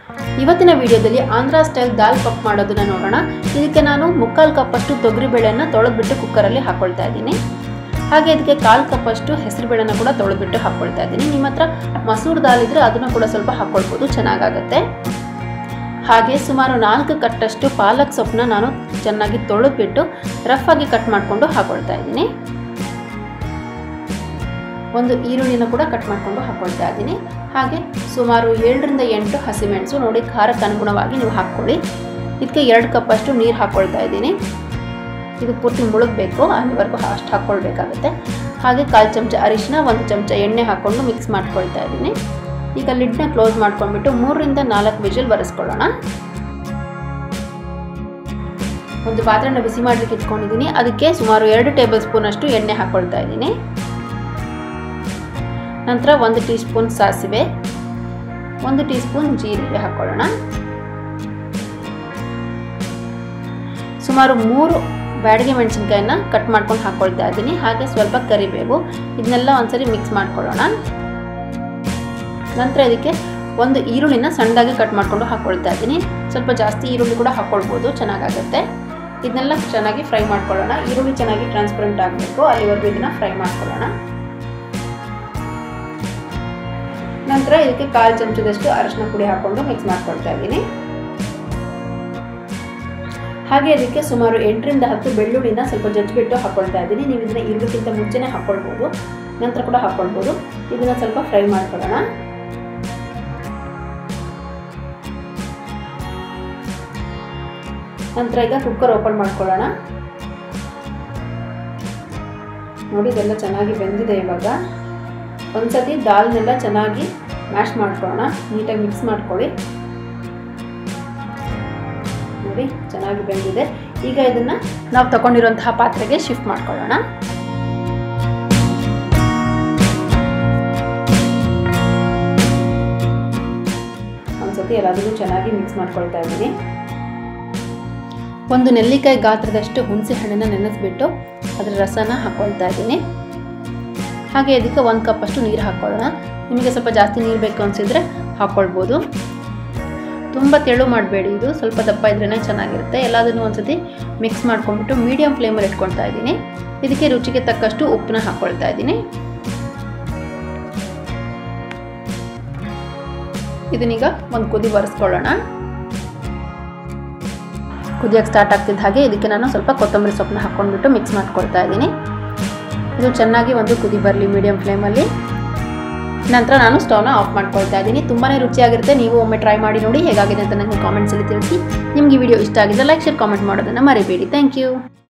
ಇವತ್ತಿನ ವಿಡಿಯೋದಲ್ಲಿ ಆಂಧ್ರ ಸ್ಟೈಲ್ ದಾಲ್ ಪಪ್ ಮಾಡೋದನ್ನ ನೋಡೋಣ ಇದಕ್ಕೆ ನಾನು ಮುಕ್ಕಾಲು ಕಪ್ಪಷ್ಟು ತೊಗರಿಬೇಳೆಯನ್ನು ತೊಳೆದ್ಬಿಟ್ಟು ಕುಕ್ಕರಲ್ಲಿ ಹಾಕ್ಕೊಳ್ತಾ ಇದ್ದೀನಿ ಹಾಗೆ ಇದಕ್ಕೆ ಕಾಲು ಕಪ್ಪಷ್ಟು ಹೆಸರುಬೇಳೆನ ಕೂಡ ತೊಳೆದ್ಬಿಟ್ಟು ಹಾಕ್ಕೊಳ್ತಾ ಇದ್ದೀನಿ ನಿಮ್ಮ ಹತ್ರ ಮಸೂರ್ ದಾಲ್ ಇದ್ರೆ ಅದನ್ನು ಕೂಡ ಸ್ವಲ್ಪ ಹಾಕ್ಕೊಳ್ಬೋದು ಚೆನ್ನಾಗಾಗುತ್ತೆ ಹಾಗೆ ಸುಮಾರು ನಾಲ್ಕು ಕಟ್ಟಷ್ಟು ಪಾಲಕ್ ಸೊಪ್ಪನ್ನ ನಾನು ಚೆನ್ನಾಗಿ ತೊಳೆದ್ಬಿಟ್ಟು ರಫ್ ಆಗಿ ಕಟ್ ಮಾಡಿಕೊಂಡು ಹಾಕ್ಕೊಳ್ತಾ ಇದ್ದೀನಿ ಒಂದು ಈರುಳ್ಳಿನ ಕೂಡ ಕಟ್ ಮಾಡಿಕೊಂಡು ಹಾಕ್ಕೊಳ್ತಾ ಇದ್ದೀನಿ ಹಾಗೆ ಸುಮಾರು ಏಳರಿಂದ ಎಂಟು ಹಸಿಮೆಣಸು ನೋಡಿ ಖಾರಕ್ಕೆ ಅನುಗುಣವಾಗಿ ನೀವು ಹಾಕ್ಕೊಳ್ಳಿ ಇದಕ್ಕೆ ಎರಡು ಕಪ್ಪಷ್ಟು ನೀರು ಹಾಕ್ಕೊಳ್ತಾ ಇದ್ದೀನಿ ಇದು ಪೂರ್ತಿ ಮುಳುಗಬೇಕು ಅಲ್ಲಿವರೆಗೂ ಅಷ್ಟು ಹಾಕ್ಕೊಳ್ಬೇಕಾಗುತ್ತೆ ಹಾಗೆ ಕಾಲು ಚಮಚ ಅರಿಶಿನ ಒಂದು ಚಮಚ ಎಣ್ಣೆ ಹಾಕ್ಕೊಂಡು ಮಿಕ್ಸ್ ಮಾಡ್ಕೊಳ್ತಾ ಇದ್ದೀನಿ ಈಗ ಲಿಡ್ನ ಕ್ಲೋಸ್ ಮಾಡ್ಕೊಂಡ್ಬಿಟ್ಟು ಮೂರರಿಂದ ನಾಲ್ಕು ವಿಜಿಲ್ ಬರೆಸ್ಕೊಳ್ಳೋಣ ಒಂದು ಪಾತ್ರೆನ ಬಿಸಿ ಮಾಡಲಿಕ್ಕೆ ಇಟ್ಕೊಂಡಿದ್ದೀನಿ ಅದಕ್ಕೆ ಸುಮಾರು ಎರಡು ಟೇಬಲ್ ಸ್ಪೂನ್ ಅಷ್ಟು ಎಣ್ಣೆ ಹಾಕ್ಕೊಳ್ತಾ ಇದ್ದೀನಿ ನಂತರ ಒಂದು ಟೀ ಸ್ಪೂನ್ ಸಾಸಿವೆ ಒಂದು ಟೀ ಸ್ಪೂನ್ ಜೀರಿಗೆ ಹಾಕ್ಕೊಳ್ಳೋಣ ಸುಮಾರು ಮೂರು ಬ್ಯಾಡಿಗೆ ಮೆಣಸಿನ್ಕಾಯಿನ ಕಟ್ ಮಾಡ್ಕೊಂಡು ಹಾಕ್ಕೊಳ್ತಾ ಇದ್ದೀನಿ ಹಾಗೆ ಸ್ವಲ್ಪ ಕರಿಬೇವು ಇದನ್ನೆಲ್ಲ ಒಂದ್ಸರಿ ಮಿಕ್ಸ್ ಮಾಡ್ಕೊಳ್ಳೋಣ ನಂತರ ಇದಕ್ಕೆ ಒಂದು ಈರುಳ್ಳಿನ ಸಣ್ಣದಾಗಿ ಕಟ್ ಮಾಡಿಕೊಂಡು ಹಾಕ್ಕೊಳ್ತಾ ಇದ್ದೀನಿ ಸ್ವಲ್ಪ ಜಾಸ್ತಿ ಈರುಳ್ಳಿ ಕೂಡ ಹಾಕ್ಕೊಳ್ಬೋದು ಚೆನ್ನಾಗಾಗುತ್ತೆ ಇದನ್ನೆಲ್ಲ ಚೆನ್ನಾಗಿ ಫ್ರೈ ಮಾಡ್ಕೊಳ್ಳೋಣ ಈರುಳ್ಳಿ ಚೆನ್ನಾಗಿ ಟ್ರಾನ್ಸ್ಪರೆಂಟ್ ಆಗಬೇಕು ಅಲ್ಲಿವರೆಗೂ ಇದನ್ನು ಫ್ರೈ ಮಾಡ್ಕೊಳ್ಳೋಣ ನಂತರ ಇದಕ್ಕೆ ಕಾಲು ಚಮಚದಷ್ಟು ಅರಶಿನ ಪುಡಿ ಹಾಕ್ಕೊಂಡು ಮಿಕ್ಸ್ ಮಾಡ್ಕೊಳ್ತಾ ಇದ್ದೀನಿ ಹಾಗೆ ಅದಕ್ಕೆ ಸುಮಾರು ಎಂಟರಿಂದ ಹತ್ತು ಬೆಳ್ಳುಳ್ಳಿನ ಸ್ವಲ್ಪ ಜಜ್ಜಿಬಿಟ್ಟು ಹಾಕ್ಕೊಳ್ತಾ ಇದ್ದೀನಿ ನೀವು ಇದನ್ನ ಇರೋದಕ್ಕಿಂತ ಮುಂಚೆನೇ ಹಾಕ್ಕೊಳ್ಬೋದು ನಂತರ ಕೂಡ ಹಾಕ್ಕೊಳ್ಬೋದು ಇದನ್ನು ಸ್ವಲ್ಪ ಫ್ರೈ ಮಾಡ್ಕೊಳ್ಳೋಣ ನಂತರ ಈಗ ಕುಕ್ಕರ್ ಓಪನ್ ಮಾಡ್ಕೊಳ್ಳೋಣ ನೋಡಿ ಇದೆಲ್ಲ ಚೆನ್ನಾಗಿ ಬೆಂದಿದೆ ಇವಾಗ ಒಂದ್ಸತಿ ದಾಲ್ನೆಲ್ಲ ಚೆನ್ನಾಗಿ ಮ್ಯಾಶ್ ಮಾಡ್ಕೊಳ್ಳೋಣ ನೀಟಾಗಿ ಮಿಕ್ಸ್ ಮಾಡ್ಕೊಳ್ಳಿ ನೋಡಿ ಚೆನ್ನಾಗಿ ಬೆಂದಿದೆ ಈಗ ಇದನ್ನು ನಾವು ತಗೊಂಡಿರುವಂತಹ ಪಾತ್ರೆಗೆ ಶಿಫ್ಟ್ ಮಾಡ್ಕೊಳ್ಳೋಣ ಒಂದ್ಸತಿ ಎಲ್ಲದನ್ನು ಚೆನ್ನಾಗಿ ಮಿಕ್ಸ್ ಮಾಡ್ಕೊಳ್ತಾ ಇದ್ದೀನಿ ಒಂದು ನೆಲ್ಲಿಕಾಯಿ ಗಾತ್ರದಷ್ಟು ಹುಣಸೆ ಹಣ್ಣನ್ನು ನೆನೆಸ್ಬಿಟ್ಟು ಅದರ ರಸನ ಹಾಕ್ಕೊಳ್ತಾ ಇದ್ದೀನಿ ಹಾಗೆ ಇದಕ್ಕೆ ಒಂದು ಕಪ್ಪಷ್ಟು ನೀರು ಹಾಕ್ಕೊಳ್ಳೋಣ ನಿಮಗೆ ಸ್ವಲ್ಪ ಜಾಸ್ತಿ ನೀರು ಬೇಕು ಅನಿಸಿದ್ರೆ ಹಾಕ್ಕೊಳ್ಬೋದು ತುಂಬ ತೆಳು ಮಾಡಬೇಡಿ ಇದು ಸ್ವಲ್ಪ ದಪ್ಪ ಇದ್ರೇ ಚೆನ್ನಾಗಿರುತ್ತೆ ಎಲ್ಲದನ್ನು ಒಂದ್ಸತಿ ಮಿಕ್ಸ್ ಮಾಡ್ಕೊಂಡ್ಬಿಟ್ಟು ಮೀಡಿಯಮ್ ಫ್ಲೇಮಲ್ಲಿ ಇಟ್ಕೊಳ್ತಾ ಇದ್ದೀನಿ ಇದಕ್ಕೆ ರುಚಿಗೆ ತಕ್ಕಷ್ಟು ಉಪ್ಪನ್ನ ಹಾಕ್ಕೊಳ್ತಾ ಇದ್ದೀನಿ ಇದನ್ನೀಗ ಒಂದು ಕುದಿ ಬರೆಸ್ಕೊಳ್ಳೋಣ ಕುದಿಯೋಕ್ಕೆ ಸ್ಟಾರ್ಟ್ ಆಗ್ತಿದ್ದ ಹಾಗೆ ಇದಕ್ಕೆ ನಾನು ಸ್ವಲ್ಪ ಕೊತ್ತಂಬರಿ ಸೊಪ್ಪನ್ನ ಹಾಕ್ಕೊಂಡ್ಬಿಟ್ಟು ಮಿಕ್ಸ್ ಮಾಡ್ಕೊಳ್ತಾ ಇದ್ದೀನಿ ಇದು ಚೆನ್ನಾಗಿ ಒಂದು ಕುದಿ ಬರಲಿ ಮೀಡಿಯಮ್ ಫ್ಲೇಮಲ್ಲಿ ನಂತರ ನಾನು ಸ್ಟವ್ನ ಆಫ್ ಮಾಡ್ಕೊಳ್ತಾ ಇದ್ದೀನಿ ತುಂಬಾ ರುಚಿಯಾಗಿರುತ್ತೆ ನೀವು ಒಮ್ಮೆ ಟ್ರೈ ಮಾಡಿ ನೋಡಿ ಹೇಗಾಗಿದೆ ಅಂತ ನನಗೆ ಕಾಮೆಂಟ್ಸಲ್ಲಿ ತಿಳಿಸಿ ನಿಮಗೆ ವಿಡಿಯೋ ಇಷ್ಟ ಆಗಿದ್ರೆ ಲೈಕ್ ಶೇರ್ ಕಾಮೆಂಟ್ ಮಾಡೋದನ್ನು ಮರಿಬೇಡಿ ಥ್ಯಾಂಕ್ ಯು